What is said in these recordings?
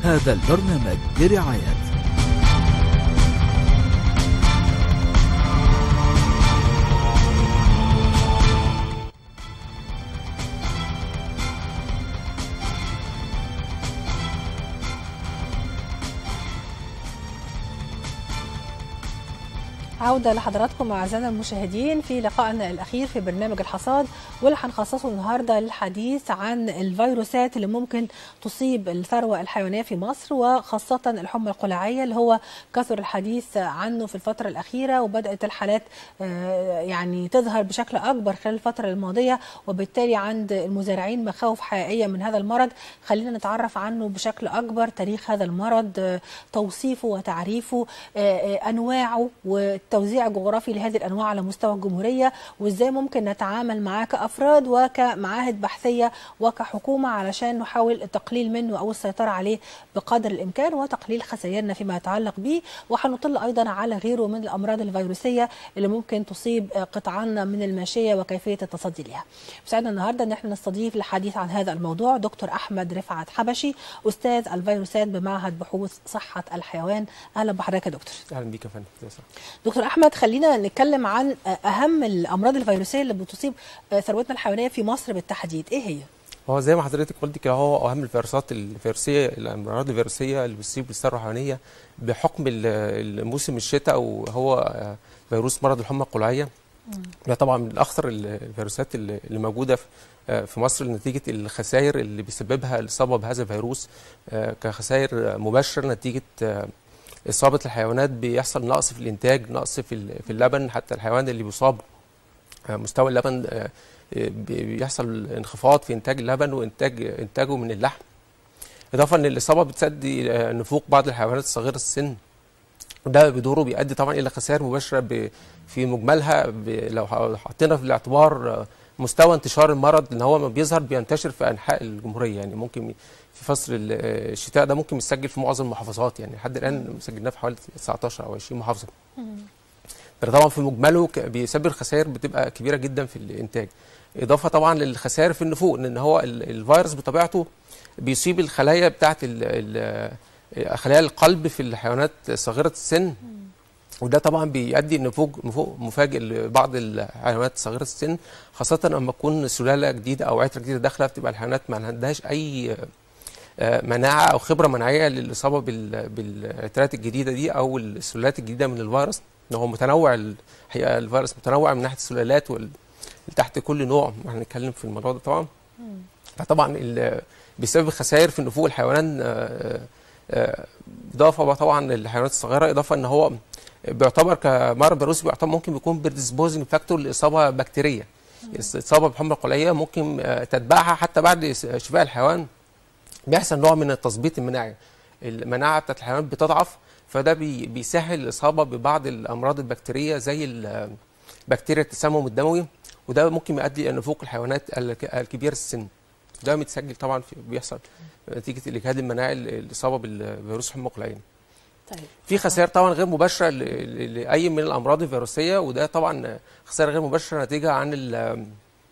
هذا البرنامج برعاية عودة لحضراتكم أعزائنا المشاهدين في لقائنا الأخير في برنامج الحصاد واللي هنخصصه النهاردة للحديث عن الفيروسات اللي ممكن تصيب الثروة الحيوانية في مصر وخاصة الحمى القلاعية اللي هو كثر الحديث عنه في الفترة الأخيرة وبدأت الحالات آه، يعني تظهر بشكل أكبر خلال الفترة الماضية وبالتالي عند المزارعين مخاوف حقيقية من هذا المرض خلينا نتعرف عنه بشكل أكبر تاريخ هذا المرض آه، توصيفه وتعريفه آه، آه، أنواعه والتوزيع الجغرافي لهذه الأنواع على مستوى الجمهورية وإزاي ممكن نتعامل معاه كأفراد وكمعاهد بحثية وكحكومة علشان نحاول التقليل منه أو السيطرة عليه بقدر الإمكان وتقليل خسائرنا فيما يتعلق به وهنطل أيضا على غيره من الأمراض الفيروسية اللي ممكن تصيب آه، قطعنا من الماشية وكيفية التصدي لها بسعدنا النهاردة أن احنا نستضيف للحديث عن هذا الموضوع دكتور أحمد رفعت حبشي أستاذ الفيروسات بمعهد بحوث صحة الحيوان أهلا بحضرتك يا دكتور اهلا بيك يا فندم دكتور احمد خلينا نتكلم عن اهم الامراض الفيروسيه اللي بتصيب ثروتنا الحيوانيه في مصر بالتحديد ايه هي هو زي ما حضرتك قلت كده هو اهم الفيروسات الفيروسيه الامراض الفيروسيه اللي بتصيب الثروه الحيوانيه بحكم ال- الموسم الشتاء وهو آه، فيروس مرض الحمى القلاعيه ده طبعا من الاخطر ال- الفيروسات اللي اللي موجوده في آه، في مصر نتيجه الخسائر اللي بيسببها الاصابه بهذا الفيروس آه، كخسائر مباشره نتيجه آه، اصابه الحيوانات بيحصل نقص في الانتاج نقص في ال- في اللبن حتى الحيوان اللي بيصاب آه، مستوى اللبن آه، آه، بي- بيحصل انخفاض في انتاج اللبن وانتاج انتاجه من اللحم اضافه ان الاصابه بتسدي آه، نفوق بعض الحيوانات الصغيره السن وده بدوره بيؤدي طبعا الى خسائر مباشره ب- في مجملها ب- لو ح- حطينا في الاعتبار آه، مستوى انتشار المرض ان هو ما بيظهر بينتشر في انحاء الجمهوريه يعني ممكن في فصل ال- آه، الشتاء ده ممكن يسجل في معظم المحافظات يعني لحد الان سجلناه في حوالي 19 او 20 محافظه ده طبعا في مجمله ك- بيسبب خسائر بتبقى كبيره جدا في الانتاج اضافه طبعا للخسائر في النفوق لان هو ال- الفيروس بطبيعته بيصيب الخلايا بتاعه ال- ال- خلايا القلب في الحيوانات صغيره السن وده طبعا بيؤدي نفوق نفوق مفاجئ لبعض الحيوانات صغيره السن خاصه لما تكون سلاله جديده او عتره جديده داخله بتبقى الحيوانات ما عندهاش اي آه، مناعه او خبره مناعيه للاصابه بال- بالعترات الجديده دي او السلالات الجديده من الفيروس ان هو متنوع الحقيقه الفيروس متنوع من ناحيه السلالات وال... تحت كل نوع هنتكلم في الموضوع ده طبعا فطبعا ال- بيسبب خسائر في نفوق الحيوان آه، آه، اضافه بقى طبعا للحيوانات الصغيره اضافه ان هو بيعتبر كمرض فيروسي بيعتبر ممكن بيكون برديسبوزنج فاكتور لاصابه بكتيريه الاصابه بحمى القليه ممكن آه، تتبعها حتى بعد شفاء الحيوان بيحصل نوع من التظبيط المناعي المناعه بتاعت الحيوانات بتضعف فده بي بيسهل الاصابه ببعض الامراض البكتيريه زي ال- بكتيريا التسمم الدموي وده ممكن يؤدي الى نفوق الحيوانات الك- الكبيره السن ده متسجل طبعا في بيحصل نتيجه الاجهاد المناعي الاصابه بالفيروس الحمى القلعيه طيب في خسائر طبعا غير مباشره ل- ل- لاي من الامراض الفيروسيه وده طبعا خسائر غير مباشره نتيجه عن ال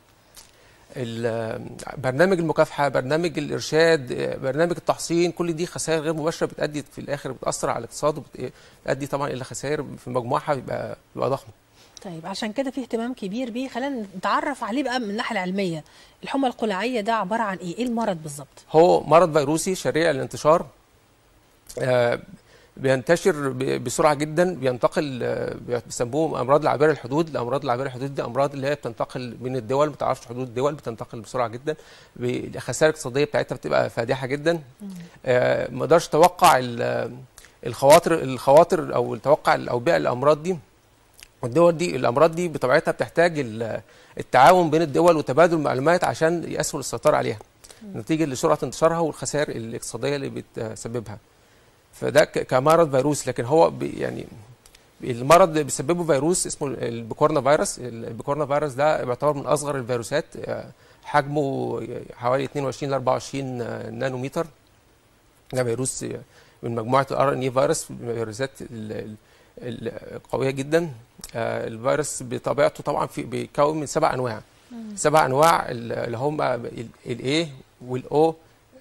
ال- برنامج المكافحه برنامج الارشاد برنامج التحصين كل دي خسائر غير مباشره بتؤدي في الاخر بتاثر على الاقتصاد وبتؤدي طبعا الى خسائر في مجموعها بيبقى بيبقى ضخمه طيب عشان كده في اهتمام كبير بيه خلينا نتعرف عليه بقى من الناحيه العلميه الحمى القلاعيه ده عباره عن ايه ايه المرض بالظبط هو مرض فيروسي سريع الانتشار آه، بينتشر ب- بسرعه جدا بينتقل آه، بيسموهم امراض العابره الحدود الامراض العابره الحدود دي امراض اللي هي بتنتقل من الدول ما تعرفش حدود الدول بتنتقل بسرعه جدا ب- الخسائر الاقتصاديه بتاعتها بتبقى فادحه جدا آه، ما اقدرش اتوقع ال- الخواطر الخواطر او توقع الاوبئه الامراض دي والدول دي الامراض دي بطبيعتها بتحتاج ال- التعاون بين الدول وتبادل المعلومات عشان يسهل السيطره عليها نتيجه لسرعه انتشارها والخسائر الاقتصاديه اللي بتسببها فده ك- كمرض فيروس لكن هو بي- يعني المرض اللي بيسببه فيروس اسمه البيكورنا فيروس البيكورنا فيروس ده بيعتبر من اصغر الفيروسات آه، حجمه حوالي 22 ل 24 نانومتر ده فيروس من مجموعه الار ان اي فيروس من الفيروسات ال- ال- القويه جدا آه، الفيروس بطبيعته طبعا في بيتكون من سبع انواع سبع انواع ال- اللي هم الاي والاو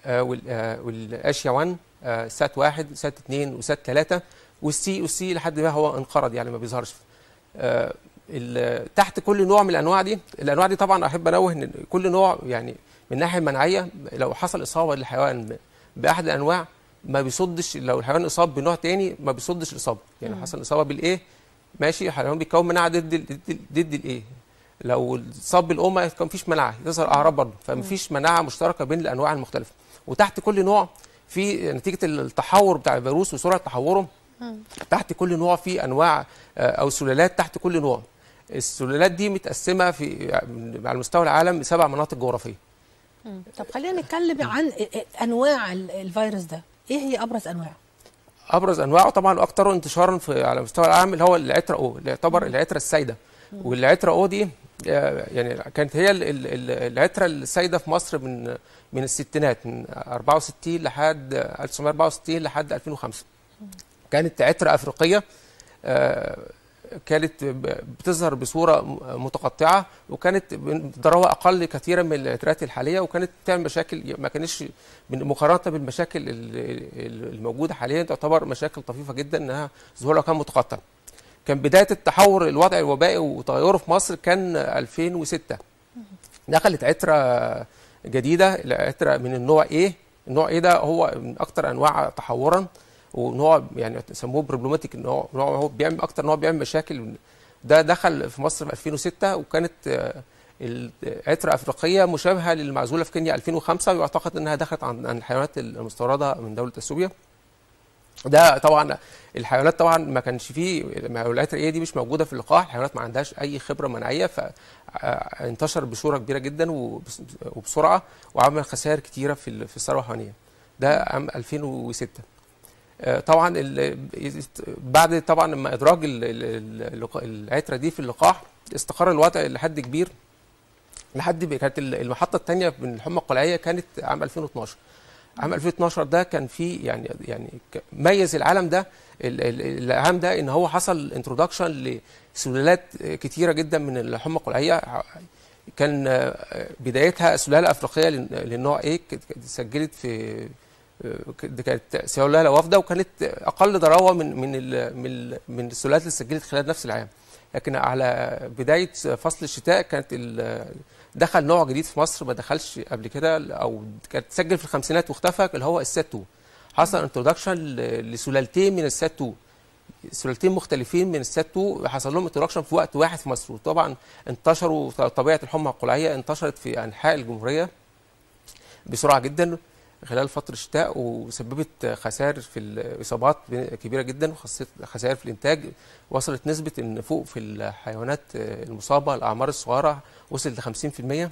آه، وال- آه، والاشيا 1 آه، سات 1 سات 2 وسات 3 والسي والسي لحد ما هو انقرض يعني ما بيظهرش آه، ال- تحت كل نوع من الانواع دي الانواع دي طبعا احب انوه ان كل نوع يعني من الناحيه المناعيه لو حصل اصابه للحيوان ب- باحد الانواع ما بيصدش لو الحيوان اصاب بنوع تاني ما بيصدش الاصابه يعني لو حصل اصابه بالايه ماشي الحيوان بيكون مناعه ضد ال- ضد ال- ضد الايه لو صاب بالامه كان مفيش مناعه تظهر اعراض برضه فمفيش مناعه مشتركه بين الانواع المختلفه وتحت كل نوع في نتيجه التحور بتاع الفيروس وسرعه تحوره تحت كل نوع في انواع آه، او سلالات تحت كل نوع السلالات دي متقسمه في على مستوى العالم لسبع مناطق جغرافيه مم. طب خلينا نتكلم عن انواع ال- الفيروس ده ايه هي ابرز انواعه ابرز انواعه طبعا واكثره انتشارا في على مستوى العالم اللي هو العتره او اللي يعتبر العتره السائده والعتره او دي آه، يعني كانت هي ال- ال- ال- العتره السائده في مصر من من الستينات من 64 لحد 1964 لحد 2005 كانت عتره افريقيه آه، كانت ب- بتظهر بصوره م- متقطعه وكانت بضراوه اقل كثيرا من العترات الحاليه وكانت بتعمل مشاكل ما كانش من- مقارنه بالمشاكل ال- ال- الموجوده حاليا تعتبر مشاكل طفيفه جدا انها ظهورها كان متقطع. كان بدايه التحور الوضع الوبائي وتغيره في مصر كان 2006 دخلت عتره جديده عتره من النوع ايه النوع ايه ده هو من اكثر انواع تحورا ونوع يعني سموه بروبلماتيك نوع نوع هو بيعمل اكتر نوع بيعمل مشاكل ده دخل في مصر في 2006 وكانت آه، العترة أفريقية مشابهة للمعزولة في كينيا 2005 ويعتقد أنها دخلت عن عن الحيوانات المستوردة من دولة أثيوبيا ده طبعا الحيوانات طبعا ما كانش فيه العترة ايه دي مش موجوده في اللقاح الحيوانات ما عندهاش اي خبره مناعيه فانتشر بصوره كبيره جدا وبس- وبسرعه وعمل خسائر كتيره في ال- في الثروه الحيوانيه ده عام 2006 آه، طبعا ال- بعد طبعا لما ادراج ال- ال- اللقا- العتره دي في اللقاح استقر الوضع لحد كبير لحد ب- كانت ال- المحطه الثانيه من الحمى القلعيه كانت عام 2012 عام 2012 ده كان فيه يعني يعني ك- ميز العالم ده ال- ال- العام ده ان هو حصل انترودكشن لسلالات كتيره جدا من الحمى القلعيه كان آه، بدايتها سلاله افريقيه لل- للنوع ايه كانت كانت سجلت في آه، دي كانت سلاله وافده وكانت اقل ضراوه من من ال- من ال- من السلالات اللي سجلت خلال نفس العام لكن على بدايه فصل الشتاء كانت ال- دخل نوع جديد في مصر ما دخلش قبل كده او كانت تسجل في الخمسينات واختفى اللي هو السات 2 حصل انترودكشن لسلالتين من السات 2 سلالتين مختلفين من السات 2 حصل لهم انترودكشن في وقت واحد في مصر وطبعا انتشروا طبيعه الحمى القلعيه انتشرت في انحاء الجمهوريه بسرعه جدا خلال فتره الشتاء وسببت خسائر في الاصابات كبيره جدا وخسائر في الانتاج وصلت نسبه النفوق في الحيوانات المصابه الاعمار الصغيره وصلت ل 50%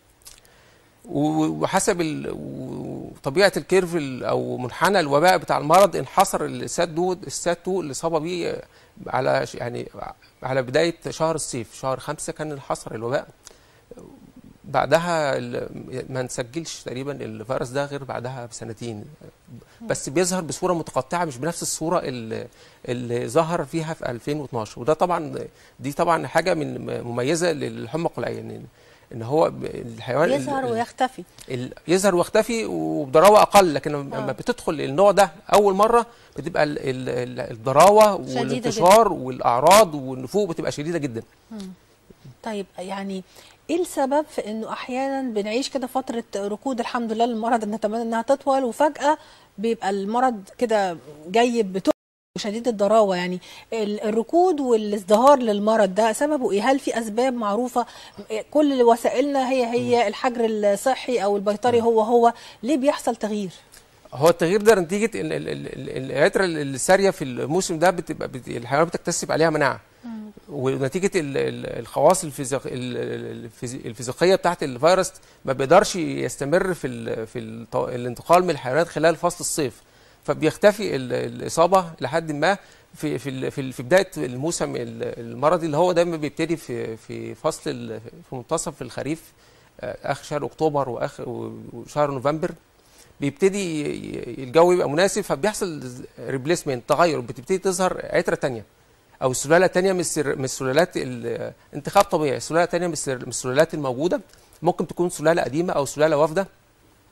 وحسب ال- وطبيعه الكيرف ال- او منحنى الوباء بتاع المرض انحصر السات دود السات 2 الاصابه بيه على ش- يعني على بدايه شهر الصيف شهر خمسة كان انحصر الوباء بعدها ال- ما نسجلش تقريبا الفيروس ده غير بعدها بسنتين بس بيظهر بصوره متقطعه مش بنفس الصوره اللي, اللي ظهر فيها في 2012 وده طبعا دي طبعا حاجه من مميزه للحمى القلعيه ان ان هو ب- الحيوان ال- يظهر ال- ويختفي ال- يظهر ويختفي وبضراوه اقل لكن لما آه. لما بتدخل النوع ده اول مره بتبقى ال- ال- ال- الضراوه شديدة والانتشار والاعراض والنفوق بتبقى شديده جدا طيب يعني ايه السبب في انه احيانا بنعيش كده فتره ركود الحمد لله للمرض نتمنى انها تطول وفجاه بيبقى المرض كده جاي بتقل شديد الضراوه يعني ال- الركود والازدهار للمرض ده سببه ايه؟ هل في اسباب معروفه؟ كل وسائلنا هي هي الحجر الصحي او البيطري هو هو ليه بيحصل تغيير؟ هو التغيير ده نتيجه ال- ال- ال- ال- العتره الساريه في الموسم ده بتبقى بت- الحيوانات بتكتسب عليها مناعه ونتيجه ال- ال- الخواص الفيزيق- ال- الفيزي- الفيزيقيه بتاعت الفيروس ما بيقدرش يستمر في ال في الط- الانتقال من الحيوانات خلال فصل الصيف فبيختفي ال- الاصابه لحد ما في في ال- في ال- في بدايه الموسم ال- المرضي اللي هو دايما بيبتدي في في فصل ال- في منتصف الخريف آه، اخر شهر اكتوبر واخر وشهر نوفمبر بيبتدي ي- الجو يبقى مناسب فبيحصل ريبليسمنت تغير بتبتدي تظهر عتره تانية او سلاله تانية من السر- من السلالات ال- انتخاب طبيعي سلاله تانية من السر- من السلالات الموجوده ممكن تكون سلاله قديمه او سلاله وافده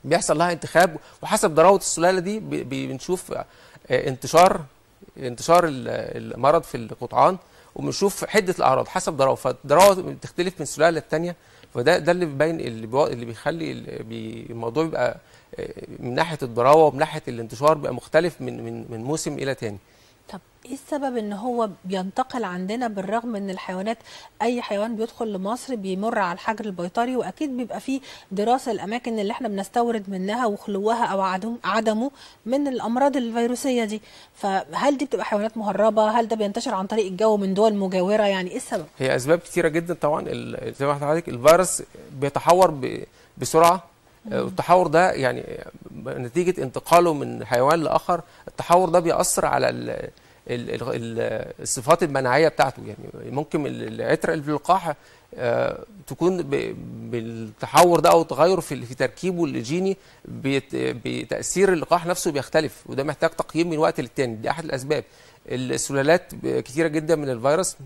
بيحصل لها انتخاب وحسب ضراوه السلاله دي ب- ب- بنشوف آه، انتشار انتشار ال- المرض في القطعان وبنشوف حده الاعراض حسب ضراوه فالضراوه بتختلف من سلاله للثانيه فده ده اللي بيبين اللي, بيو- اللي بيخلي ال- بي الموضوع بيبقى آه، من ناحيه الضراوه ومن ناحيه الانتشار بيبقى مختلف من من من موسم الى تاني طب ايه السبب ان هو بينتقل عندنا بالرغم ان الحيوانات اي حيوان بيدخل لمصر بيمر على الحجر البيطري واكيد بيبقى فيه دراسه الاماكن اللي احنا بنستورد منها وخلوها او عدم عدمه من الامراض الفيروسيه دي فهل دي بتبقى حيوانات مهربه هل ده بينتشر عن طريق الجو من دول مجاوره يعني ايه السبب هي اسباب كتيره جدا طبعا ال- زي ما قلت لحضرتك الفيروس بيتحور ب- بسرعه آه، والتحور ده يعني نتيجه انتقاله من حيوان لاخر التحور ده بيأثر على ال ال ال ال الصفات المناعيه بتاعته يعني ممكن ال- العتره اللي في اللقاح آه، تكون ب- بالتحور ده او التغير في في تركيبه الجيني بيت- بتاثير اللقاح نفسه بيختلف وده محتاج تقييم من وقت للتاني دي احد الاسباب السلالات كتيره جدا من الفيروس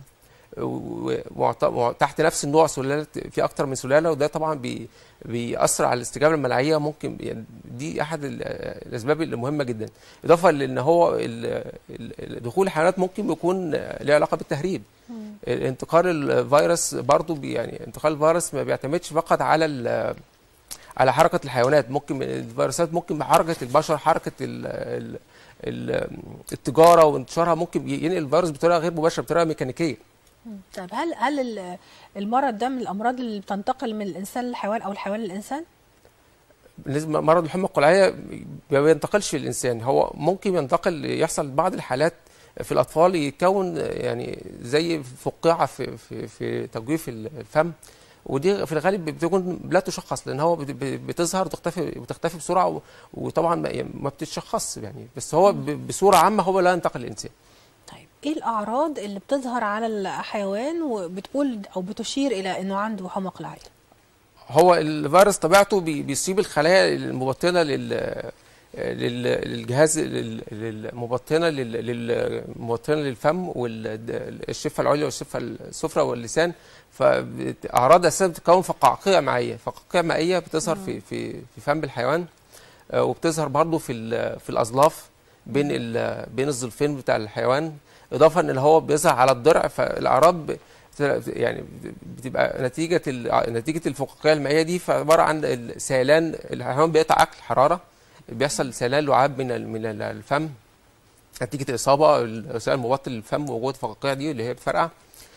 وتحت نفس النوع سلالات في اكتر من سلاله وده طبعا بي بيأثر على الاستجابه المناعيه ممكن يعني دي احد ال- الاسباب المهمه جدا اضافه لان هو ال- ال- دخول الحيوانات ممكن يكون له علاقه بالتهريب انتقال الفيروس برضو بي يعني انتقال الفيروس ما بيعتمدش فقط على ال- على حركه الحيوانات ممكن الفيروسات ممكن بحركه البشر حركه ال ال ال التجاره وانتشارها ممكن ينقل الفيروس بطريقه غير مباشره بطريقه ميكانيكيه طيب هل هل ال- المرض ده من الامراض اللي بتنتقل من الانسان للحيوان او الحيوان للانسان بالنسبه لمرض الحمى القلعيه ما بينتقلش للانسان هو ممكن ينتقل يحصل بعض الحالات في الاطفال يتكون يعني زي فقاعه في في في تجويف الفم ودي في الغالب بتكون لا تشخص لان هو بت- بتظهر وتختفي بتختفي بسرعه و- وطبعا ما- ما بتتشخص يعني بس هو ب- بصوره عامه هو لا ينتقل للانسان طيب ايه الاعراض اللي بتظهر على الحيوان وبتقول او بتشير الى انه عنده حمى قلعيه هو الفيروس طبيعته بي- بيصيب الخلايا المبطنه لل لل- للجهاز لل- المبطنه لل- للمبطنه للفم والشفه العليا والشفه السفلى واللسان فاعراض اساسا بتتكون فقاقيع مائيه فقاقيع مائيه بتظهر في في في فم الحيوان آه، وبتظهر برضه في ال- في الاظلاف بين ال- بين الظلفين بتاع الحيوان اضافه ان هو بيظهر على الضرع فالاعراض ب- يعني بتبقى نتيجه ال- نتيجه الفقاقيع المائيه دي فعباره عن السيلان الحيوان بيقطع اكل حراره بيحصل سيلان لعاب من ال- من ال- الفم نتيجه الاصابه السيلان مبطن للفم ووجود الفقاقيع دي اللي هي بتفرقع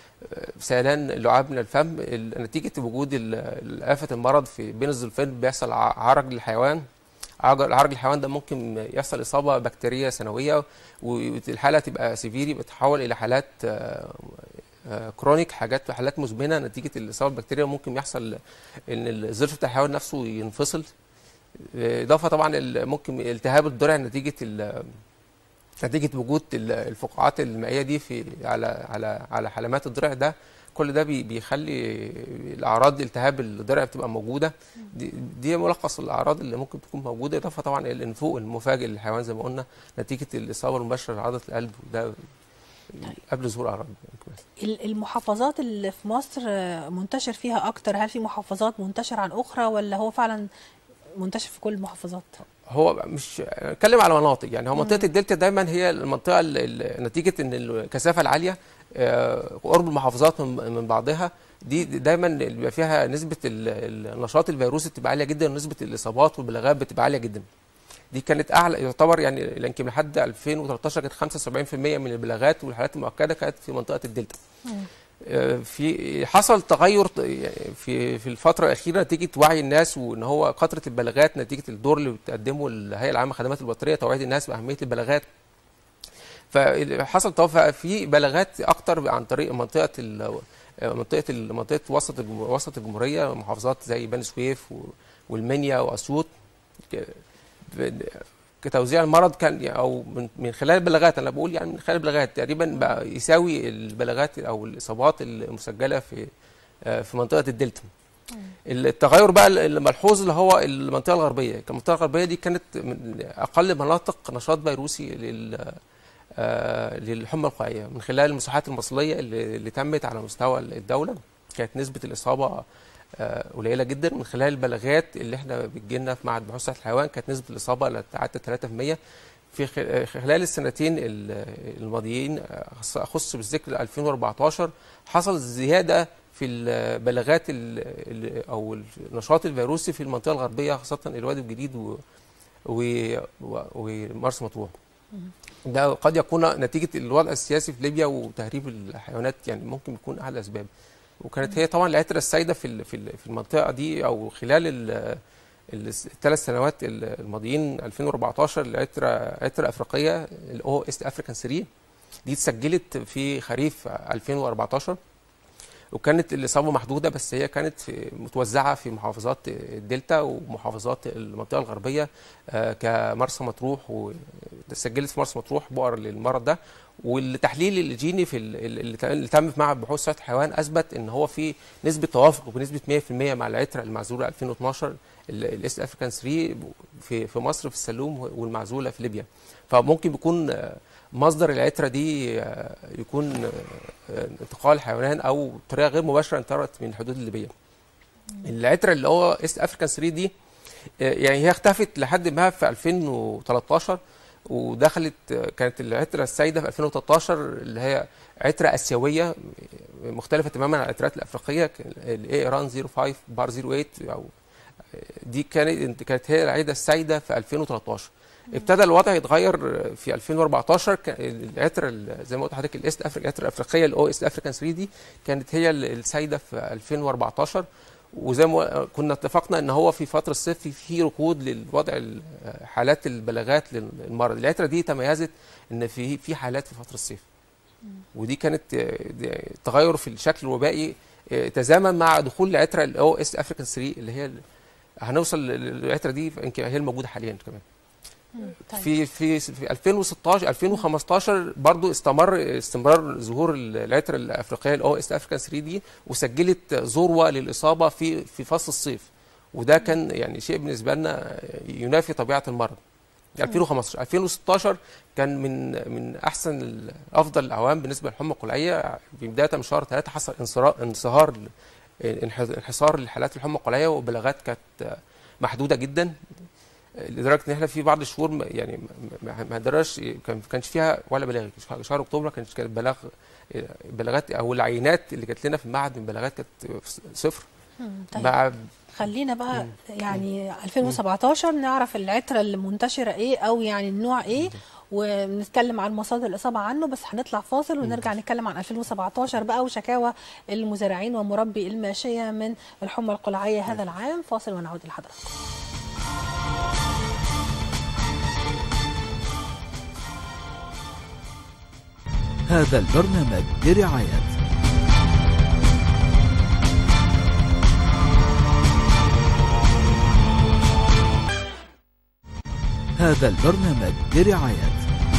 سيلان لعاب من الفم ال- نتيجه وجود ال- آفة المرض في بين الظلفين بيحصل ع- عرج للحيوان عرج عرج الحيوان ده ممكن يحصل اصابه بكتيريه سنويه والحاله تبقى سيفيري بتتحول الى حالات آه، آه، كرونيك حاجات حالات مزمنه نتيجه الاصابه بالبكتيريا ممكن يحصل ان الظرف بتاع الحيوان نفسه ينفصل آه، اضافه طبعا ال- ممكن التهاب الضلع نتيجه ال- نتيجه وجود ال- الفقاعات المائيه دي في على على على حلمات الضلع ده كل ده بي- بيخلي الاعراض التهاب الضلع بتبقى موجوده دي, دي ملخص الاعراض اللي ممكن تكون موجوده اضافه طبعا الانفوق المفاجئ للحيوان زي ما قلنا نتيجه الاصابه المباشره لعضله القلب وده قبل ظهور اعراض ال- المحافظات اللي في مصر آه، منتشر فيها اكتر هل في محافظات منتشر عن اخرى ولا هو فعلا منتشر في كل المحافظات هو مش اتكلم على مناطق يعني هو منطقه الدلتا دايما هي المنطقه ال- ال- نتيجه ان الكثافه العاليه آه، قرب المحافظات من من بعضها دي دايما اللي بيبقى فيها نسبه ال- النشاط الفيروسي بتبقى عاليه جدا ونسبه الاصابات والبلاغات بتبقى عاليه جدا دي كانت اعلى يعتبر يعني يمكن لحد 2013 كانت 75% من البلاغات والحالات المؤكده كانت في منطقه الدلتا آه، في حصل تغير ط- يعني في في الفتره الاخيره نتيجه وعي الناس وان هو كثره البلاغات نتيجه الدور اللي بتقدمه الهيئه العامه للخدمات البطاريه توعيه الناس باهميه البلاغات فحصل توفى في بلاغات اكتر عن طريق منطقه ال- منطقه ال- منطقه وسط الجم- وسط الجمهوريه محافظات زي بني سويف و- والمنيا واسيوط ك- ب- كتوزيع المرض كان او من من خلال البلاغات انا بقول يعني من خلال البلاغات تقريبا بقى يساوي البلاغات او الاصابات المسجله في آه، في منطقه الدلتا التغير بقى الملحوظ اللي هو المنطقه الغربيه المنطقه الغربيه دي كانت من اقل مناطق نشاط فيروسي لل آه، للحمى القاعيه من خلال المساحات المصليه اللي, اللي تمت على مستوى الدوله كانت نسبه الاصابه آه، قليله جدا من خلال البلاغات اللي احنا بتجيلنا في معهد بحوث صحه الحيوان كانت نسبه الاصابه لا تتعدى 3% في خ- آه، خلال السنتين ال- الماضيين آه، أخص- اخص بالذكر 2014 حصل زياده في البلاغات ال- ال- او النشاط الفيروسي في المنطقه الغربيه خاصه الوادي الجديد و- و- و- ومرسى مطروح ده قد يكون نتيجه الوضع السياسي في ليبيا وتهريب الحيوانات يعني ممكن يكون احد الاسباب وكانت هي طبعا العتره السائده في ال- في ال- في المنطقه دي او خلال ال- الثلاث سنوات الماضيين 2014 العتره عتره افريقيه الاو ايست افريكان 3 دي اتسجلت في خريف 2014 وكانت الاصابه محدوده بس هي كانت في متوزعه في محافظات الدلتا ومحافظات المنطقه الغربيه آه، كمرسى مطروح وسجلت في مرسى مطروح بؤر للمرض ده والتحليل الجيني في ال- ال- اللي ت- اللي تم في معهد بحوث صحه الحيوان اثبت ان هو في نسبه توافق بنسبه 100% مع العتره المعزوله 2012 الاست افريكان 3 في في مصر في السلوم والمعزوله في ليبيا فممكن يكون آه، مصدر العتره دي آه، يكون آه، انتقال حيوان او بطريقه غير مباشره انتقلت من الحدود الليبيه. العتره اللي هو ايست افريكان 3 دي آه، يعني هي اختفت لحد ما في 2013 ودخلت آه، كانت العتره السائده في 2013 اللي هي عتره اسيويه آه، مختلفه تماما عن العترات الافريقيه الاي ايران 05 بار 08 او دي كانت كانت هي العيده السائده في 2013 ابتدى الوضع يتغير في 2014 كان العتر ال- زي ما قلت لحضرتك الاست افريكا العتر الافريقيه الاو است افريكان 3 دي كانت هي ال- السائده في 2014 وزي ما كنا اتفقنا ان هو في فتره الصيف في- في ركود للوضع ال- حالات البلاغات للمرض العتره دي تميزت ان في في حالات في فتره الصيف ودي كانت آه، دي- تغير في الشكل الوبائي آه، تزامن مع دخول العتره الاو اس افريكان 3 اللي هي ال- هنوصل للعتره دي يمكن هي الموجوده حاليا كمان طيب. في في في 2016 2015 برضو استمر استمرار ظهور العتر الافريقيه الاو اس افريكان 3 دي وسجلت ذروه للاصابه في في فصل الصيف وده كان يعني شيء بالنسبه لنا ينافي طبيعه المرض 2015 2016 كان من من احسن ال- افضل الاعوام بالنسبه للحمى القلعيه بدايه من شهر 3 حصل انصرا- انصهار انح- انحصار لحالات الحمى القلعيه وبلاغات كانت محدوده جدا لدرجه ان احنا في بعض الشهور ما- يعني ما- ما ما قدرناش كان ما كانش فيها ولا بلاغ شهر- شهر اكتوبر ما كانش كانت بلاغ بلاغات او العينات اللي جات لنا في المعهد من بلاغات كانت صفر مم، طيب مع خلينا بقى يعني 2017 نعرف العترة المنتشرة ايه او يعني النوع ايه ونتكلم عن مصادر الإصابة عنه بس هنطلع فاصل ونرجع نتكلم عن 2017 بقى وشكاوى المزارعين ومربي الماشية من الحمى القلعية هذا العام فاصل ونعود لحضراتكم هذا البرنامج برعاية هذا البرنامج برعاية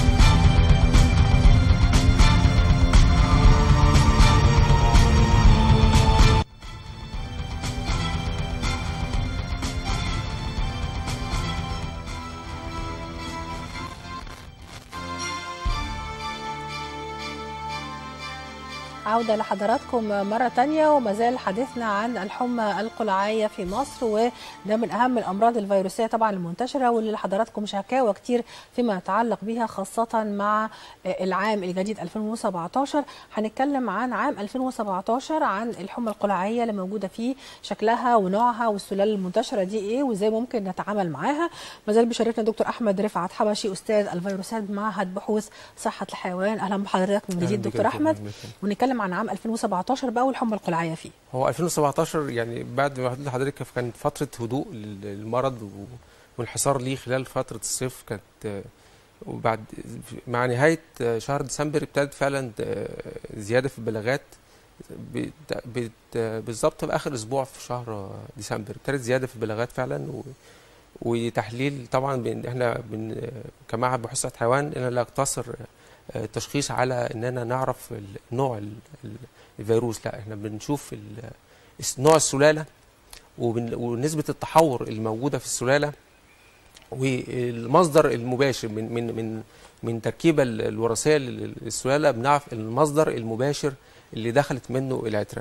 عودة لحضراتكم مرة تانية وما زال حديثنا عن الحمى القلعية في مصر وده من أهم الأمراض الفيروسية طبعا المنتشرة واللي لحضراتكم شكاوى كتير فيما يتعلق بها خاصة مع العام الجديد 2017 هنتكلم عن عام 2017 عن الحمى القلعية اللي موجودة فيه شكلها ونوعها والسلال المنتشرة دي إيه وإزاي ممكن نتعامل معاها ما زال بيشرفنا دكتور أحمد رفعت حبشي أستاذ الفيروسات بمعهد بحوث صحة الحيوان أهلا بحضرتك من جديد دكتور أحمد ونتكلم عن عام 2017 بقى والحمى القلعيه فيه. هو 2017 يعني بعد ما حضرتك لحضرتك كانت فتره هدوء للمرض و- وانحصار ليه خلال فتره الصيف كانت آه، وبعد مع نهايه آه، شهر ديسمبر ابتدت فعلا آه، زياده في البلاغات بت- بت- آه، بالظبط في اخر اسبوع في شهر آه، ديسمبر ابتدت زياده في البلاغات فعلا و وتحليل طبعا بن احنا بن آه، كمعهد بحوث صحة حيوان اننا لا يقتصر آه، التشخيص على اننا نعرف ال- نوع ال- ال- الفيروس لا احنا بنشوف ال- الس- نوع السلاله وبن- ونسبه التحور الموجوده في السلاله والمصدر المباشر من من من من تركيبه ال- الوراثيه لل- للسلاله بنعرف المصدر المباشر اللي دخلت منه العتره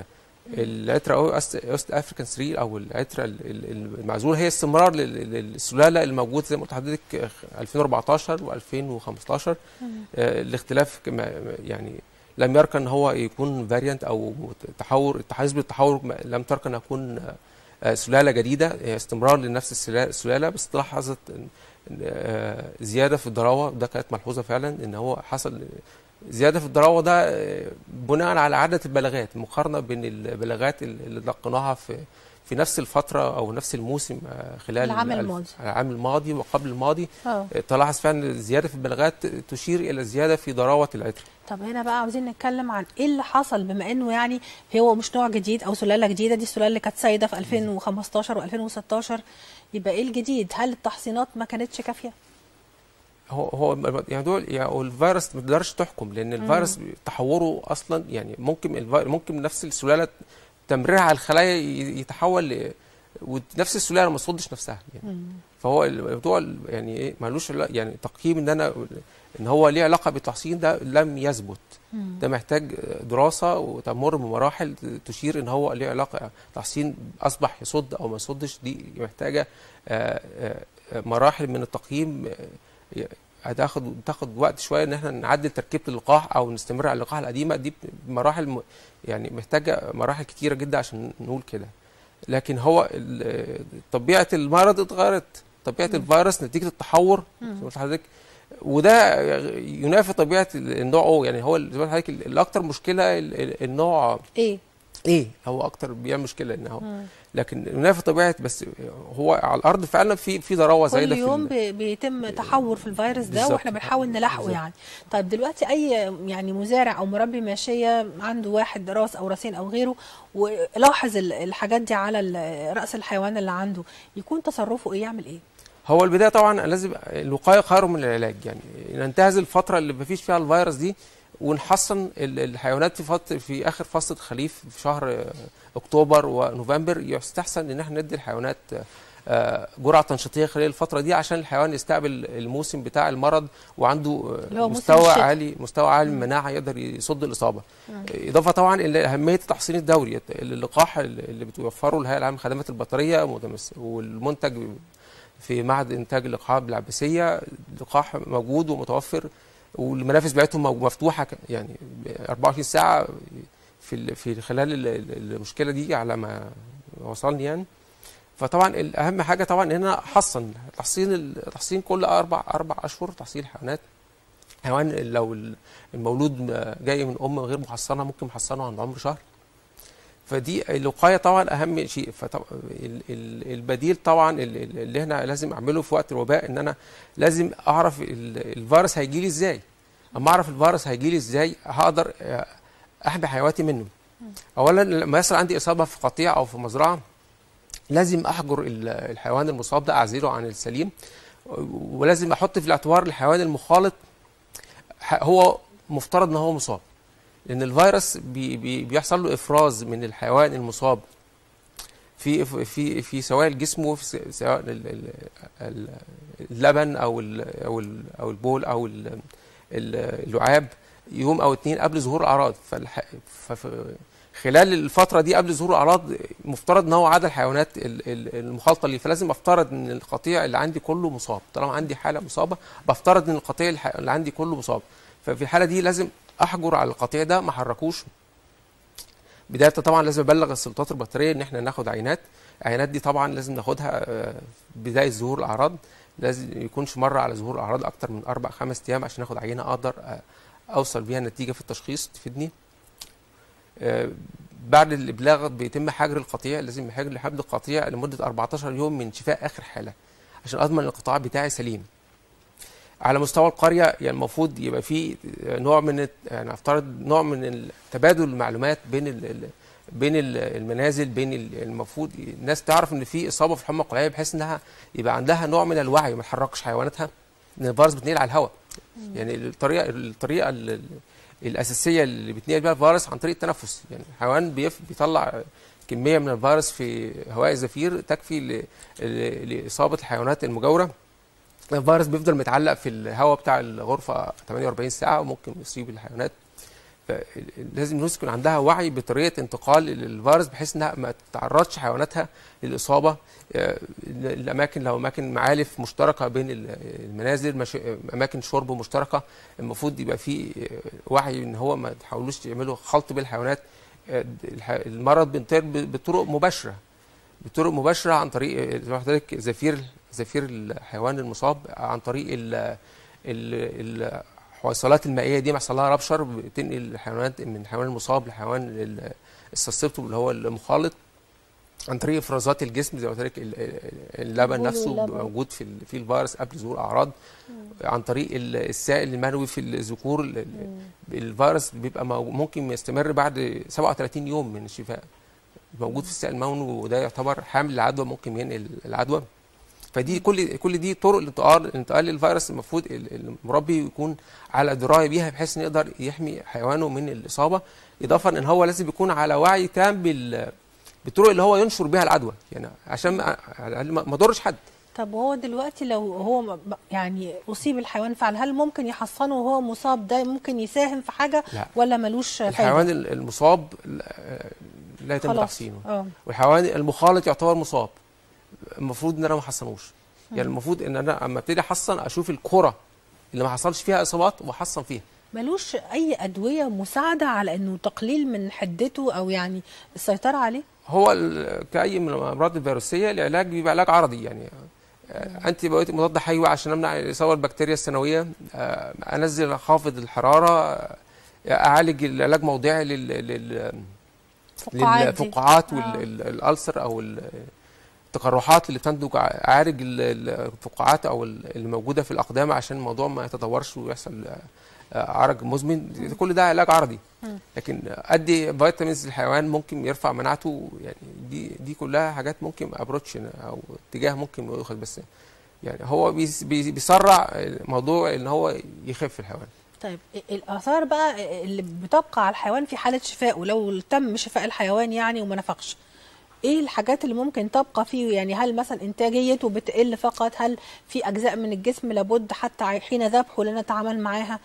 العترة أو اوست افريكان 3 او العترة ال- ال- المعزولة هي استمرار لل- للسلالة الموجود زي ما قلت لحضرتك 2014 و2015 الاختلاف كما يعني لم يركن ان هو يكون فاريانت او تحور حزب التحور ما- لم تركن يكون آه، سلاله جديده هي استمرار لنفس السلا- السلاله بس لاحظت إن- إن، آه، زياده في الضراوه ده كانت ملحوظه فعلا ان هو حصل زياده في الضراوه ده آه، بناء على عدد البلاغات مقارنه بين البلاغات اللي لقيناها في في نفس الفتره او نفس الموسم آه، خلال العام الألف- الماضي. العام الماضي وقبل الماضي اه تلاحظ فعلا الزياده في البلاغات تشير الى زياده في ضراوه العطر طب هنا بقى عاوزين نتكلم عن ايه اللي حصل بما انه يعني هو مش نوع جديد او سلاله جديده دي السلاله اللي كانت سايده في 2015 و2016 يبقى ايه الجديد هل التحصينات ما كانتش كافيه هو هو يعني دول يعني هو الفيروس ما تقدرش تحكم لان الفيروس تحوره اصلا يعني ممكن الفي- ممكن نفس السلاله تمريرها على الخلايا ي- يتحول ل ونفس السلاله ما تصدش نفسها يعني فهو الموضوع ال- يعني ايه مالوش علا- يعني تقييم ان انا ان هو ليه علاقه بالتحصين ده لم يثبت ده محتاج دراسه وتمر بمراحل تشير ان هو ليه علاقه تحصين اصبح يصد او ما يصدش دي محتاجه آه، آه، آه، مراحل من التقييم آه، هتاخد تاخد وقت شويه ان احنا نعدل تركيبه اللقاح او نستمر على اللقاح القديمه دي مراحل م- يعني محتاجه مراحل كتيره جدا عشان نقول كده لكن هو ال- طبيعه المرض اتغيرت طبيعه الفيروس نتيجه التحور زي ما قلت لحضرتك وده ينافي طبيعه النوع او يعني هو زي ما قلت لحضرتك الاكثر مشكله ال- ال- النوع ايه ايه هو اكتر بيعمل مشكله ان هو لكن ينافي طبيعه بس هو على الارض فعلا في في ضراوه كل زايده في يوم ال- بي- بيتم تحور في الفيروس ده بالظبط. واحنا بنحاول نلاحقه بالظبط. يعني طيب دلوقتي اي يعني مزارع او مربي ماشيه عنده واحد راس او راسين او غيره ولاحظ ال- الحاجات دي على ال- راس الحيوان اللي عنده يكون تصرفه ايه يعمل ايه هو البدايه طبعا لازم الوقايه خير من العلاج يعني ننتهز الفتره اللي مفيش فيها الفيروس دي ونحصن ال- الحيوانات في فتره في اخر فصل الخريف في شهر آه، اكتوبر ونوفمبر يستحسن ان احنا ندي الحيوانات آه، جرعه تنشيطيه خلال الفتره دي عشان الحيوان يستقبل الموسم بتاع المرض وعنده آه، اللي هو موسم مستوى الشتاء. عالي مستوى عالي من المناعه يقدر يصد الاصابه اضافه طبعا الى اهميه التحصين الدوري اللقاح اللي بتوفره الهيئه العامه للخدمات البيطريه متمس- والمنتج في معهد انتاج اللقاح بالعباسيه لقاح موجود ومتوفر والمنافذ بتاعتهم مو- مفتوحه ك- يعني 24 ساعه في ال- في خلال ال- ال- المشكله دي على ما وصلني يعني فطبعا الاهم حاجه طبعا ان انا احصن تحصين ال- تحصين كل اربع اربع اشهر تحصين الحيوانات حيوان لو ال- المولود جاي من ام غير محصنه ممكن محصنه عند عمر شهر فدي الوقايه طبعا اهم شيء فطبعا ال- ال- البديل طبعا ال- ال- اللي احنا لازم اعمله في وقت الوباء ان انا لازم اعرف ال- الفيروس هيجي لي ازاي اما اعرف الفيروس هيجي لي ازاي هقدر آه، احمي حيواناتي منه اولا لما يحصل عندي اصابه في قطيع او في مزرعه لازم احجر ال- الحيوان المصاب ده اعزله عن السليم ولازم احط في الاعتبار الحيوان المخالط ح- هو مفترض ان هو مصاب لان الفيروس بي بي بيحصل له افراز من الحيوان المصاب في في في سوائل جسمه في س- سواء ال- ال- ال- اللبن او ال او ال او البول او ال- ال- اللعاب يوم او اتنين قبل ظهور الاعراض فالح... فف... خلال الفتره دي قبل ظهور الاعراض مفترض ان هو عدد الحيوانات ال- ال- المخالطه ليه فلازم افترض ان القطيع اللي عندي كله مصاب طالما عندي حاله مصابه بفترض ان القطيع الح- اللي عندي كله مصاب ففي الحاله دي لازم احجر على القطيع ده ما احركوش بدايه طبعا لازم ابلغ السلطات البيطريه ان احنا ناخد عينات العينات دي طبعا لازم ناخدها آه، بدايه ظهور الاعراض لازم يكونش مره على ظهور الاعراض اكتر من اربع خمس ايام عشان اخد عينه اقدر آه، اوصل بيها نتيجه في التشخيص تفيدني آه، بعد الابلاغ بيتم حجر القطيع لازم حجر حمل القطيع لمده 14 يوم من شفاء اخر حاله عشان اضمن ان القطاع بتاعي سليم على مستوى القريه يعني المفروض يبقى في نوع من الت- يعني افترض نوع من تبادل المعلومات بين ال- ال- بين ال- المنازل بين ال- المفروض الناس تعرف ان في اصابه في الحمى القلعيه بحيث انها يبقى عندها نوع من الوعي ما تحركش حيواناتها ان الفيروس بتنقل على الهواء يعني الطريقه الطريقه ال- ال- الاساسيه اللي بتنقل بيها الفيروس عن طريق التنفس يعني الحيوان بيف بيطلع كميه من الفيروس في هواء الزفير تكفي ل- ل- لاصابه الحيوانات المجاوره الفيروس بيفضل متعلق في الهواء بتاع الغرفه 48 ساعه وممكن يصيب الحيوانات لازم الناس يكون عندها وعي بطريقه انتقال الفيروس بحيث انها ما تعرضش حيواناتها للاصابه آه، الاماكن لو اماكن معالف مشتركه بين ال- المنازل مش- اماكن شرب مشتركه المفروض يبقى في آه، وعي ان هو ما تحاولوش يعملوا خلط بالحيوانات آه، الح- المرض بينتقل ب- بطرق مباشره بطرق مباشره عن طريق زي ما حضرتك زفير زفير الحيوان المصاب عن طريق ال ال الحويصلات المائيه دي محصل لها ربشر بتنقل الحيوانات من الحيوان المصاب للحيوان السسبتو اللي هو المخالط عن طريق افرازات الجسم زي ما قلت لك ال- ال- اللبن بول نفسه واللبن. موجود في ال- في الفيروس قبل ظهور الاعراض عن طريق ال- السائل المنوي في الذكور ال- ال- الفيروس بيبقى مو- ممكن يستمر بعد 37 يوم من الشفاء موجود في السائل المنوي وده يعتبر حامل العدوى ممكن ينقل العدوى فدي كل كل دي طرق الانتقال انتقال الفيروس المفروض ال- المربي يكون على درايه بيها بحيث انه يقدر يحمي حيوانه من الاصابه اضافه ان هو لازم يكون على وعي تام بال بالطرق اللي هو ينشر بيها العدوى يعني عشان ما على الأقل ما ما يضرش حد طب وهو دلوقتي لو هو م- م- يعني اصيب الحيوان فعلا هل ممكن يحصنه وهو مصاب ده ممكن يساهم في حاجه لا. ولا ملوش فايده الحيوان ال- المصاب لا- لا يتم خلاص. تحصينه اه والحيوان المخالط يعتبر مصاب المفروض ان انا ما احصنوش يعني المفروض ان انا اما ابتدي احصن اشوف الكره اللي ما حصلش فيها اصابات واحصن فيها ملوش اي ادويه مساعده على انه تقليل من حدته او يعني السيطره عليه هو ال- كأي من الأمراض الفيروسية العلاج بيبقى علاج عرضي يعني انتي بايوتيك مضاد حيوي عشان امنع اصابه البكتيريا الثانويه آه، انزل خافض الحراره آه، اعالج العلاج موضعي لل لل فقاعات دي. للفقاعات آه. والالسر او ال- التقرحات اللي بتنتج اعالج ال- ال- الفقاعات او ال- اللي موجوده في الاقدام عشان الموضوع ما يتطورش ويحصل آه، عرج مزمن كل ده علاج عرضي لكن ادي فيتامينز للحيوان ممكن يرفع مناعته يعني دي دي كلها حاجات ممكن ابروتش او اتجاه ممكن ياخد بس يعني هو بيس- بي- بيسرع موضوع ان هو يخف الحيوان طيب الاثار بقى اللي بتبقى على الحيوان في حاله شفائه لو تم شفاء الحيوان يعني وما نفقش ايه الحاجات اللي ممكن تبقى فيه يعني هل مثلا انتاجيته بتقل فقط هل في اجزاء من الجسم لابد حتى حين ذبحه لنتعامل معاها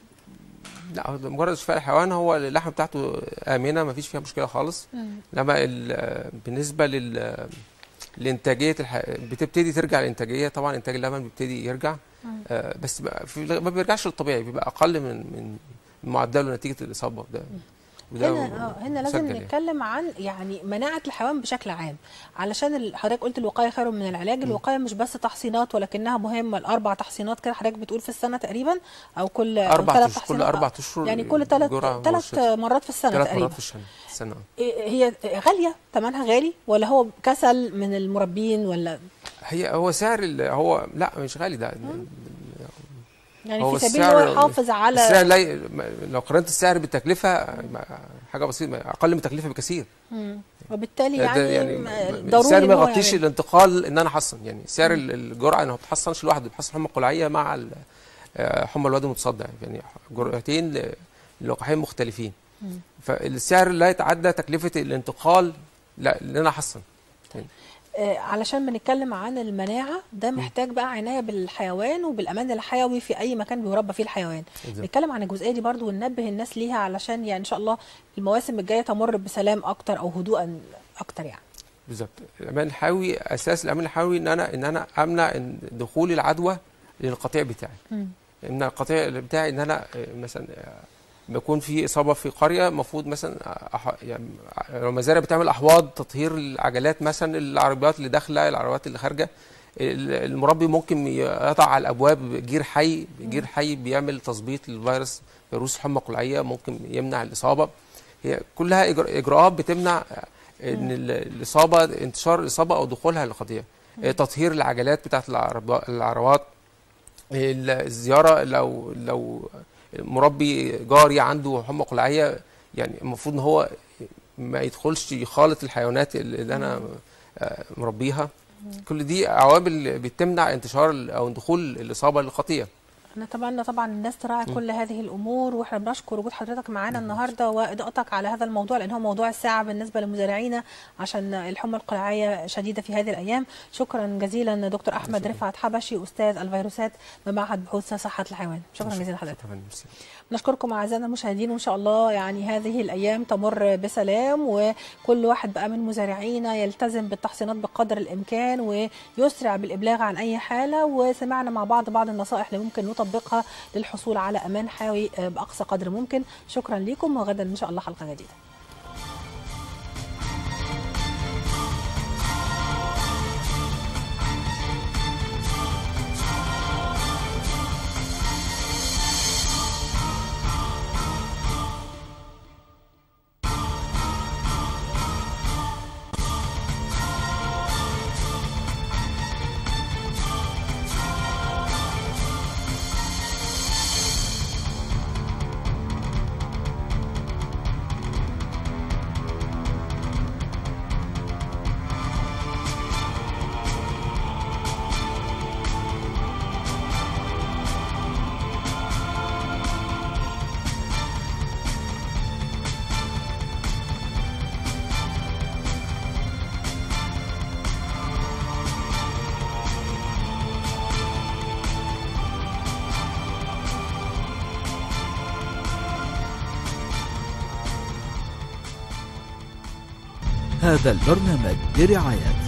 لا هو مجرد شفاء الحيوان هو اللحمه بتاعته امنه ما فيش فيها مشكله خالص انما ال- بالنسبه لل لانتاجيه الح... بتبتدي ترجع الانتاجيه طبعا انتاج اللبن بيبتدي يرجع آه بس بقى في... ما بيرجعش للطبيعي بيبقى اقل من من معدله نتيجه الاصابه ده وده هنا اه هنا لازم مسجل يعني. نتكلم عن يعني مناعه الحيوان بشكل عام علشان ال- حضرتك قلت الوقايه خير من العلاج الوقايه مش بس تحصينات ولكنها مهمه الاربع تحصينات كده حضرتك بتقول في السنه تقريبا او كل أو اربع ثلاث اشهر كل تحصينات اربع اشهر يعني كل ثلاث جرعة ثلاث مرشدة. مرات في السنه ثلاث تقريبا مرات في السنه السنه إيه- هي غاليه ثمنها غالي ولا هو كسل من المربين ولا هي هو سعر ال- هو لا مش غالي ده يعني هو في سبيل هو السعر- يحافظ على السعر لا ي- ما- لو قارنت السعر بالتكلفه ما- حاجه بسيطه اقل من التكلفه بكثير مم. وبالتالي ده يعني, يعني يعني م- ضروري السعر ما إن هو يغطيش يعمل. الانتقال ان انا احصن يعني سعر ال- الجرعه انه ما بتحصنش لوحده بتحصن حمى قلعيه مع ال- آه، حمى الواد المتصدع يعني جرعتين ل- للقاحين مختلفين فالسعر لا يتعدى تكلفه الانتقال لا ان انا احصن آه، علشان بنتكلم عن المناعة ده محتاج بقى عناية بالحيوان وبالأمان الحيوي في أي مكان بيربى فيه الحيوان بالظبط. نتكلم عن الجزئية دي برضو وننبه الناس ليها علشان يعني إن شاء الله المواسم الجاية تمر بسلام أكتر أو هدوءا أكتر يعني بالظبط الامان الحيوي اساس الامان الحيوي ان انا ان انا امنع إن دخول العدوى للقطيع بتاعي مم. ان القطيع بتاعي ان انا آه، مثلا آه، بيكون في اصابه في قريه المفروض مثلا أح... يعني لو مزارع بتعمل احواض تطهير العجلات مثلا العربيات اللي داخله العربيات اللي خارجه ال- المربي ممكن يقطع على الابواب جير حي جير حي بيعمل تظبيط للفيروس فيروس الحمى القلعيه ممكن يمنع الاصابه هي كلها إجر- اجراءات بتمنع ان ال- الاصابه انتشار الاصابه او دخولها للقضيه تطهير العجلات بتاعت العرب- العربات ال- الزياره لو لو مربي جاري عنده حمى قلعيه يعني المفروض ان هو ما يدخلش يخالط الحيوانات اللي اللي انا آه، مربيها كل دي عوامل بتمنع انتشار ال- او دخول الاصابه للقطيع نتمنى طبعا الناس تراعي كل هذه الامور واحنا بنشكر وجود حضرتك معانا النهارده واضاءتك على هذا الموضوع لان هو موضوع الساعه بالنسبه لمزارعينا عشان الحمى القلعيه شديده في هذه الايام شكرا جزيلا دكتور احمد رفعت حبشي استاذ الفيروسات بمعهد بحوث صحه الحيوان شكرا جزيلا لحضرتك شكراً، ميرسي. نشكركم اعزائنا المشاهدين وان شاء الله يعني هذه الايام تمر بسلام وكل واحد بقى من مزارعينا يلتزم بالتحصينات بقدر الامكان ويسرع بالابلاغ عن اي حاله وسمعنا مع بعض بعض النصائح اللي ممكن نطبقها للحصول على امان حيوي باقصى قدر ممكن شكرا لكم وغدا ان شاء الله حلقه جديده هذا البرنامج برعاية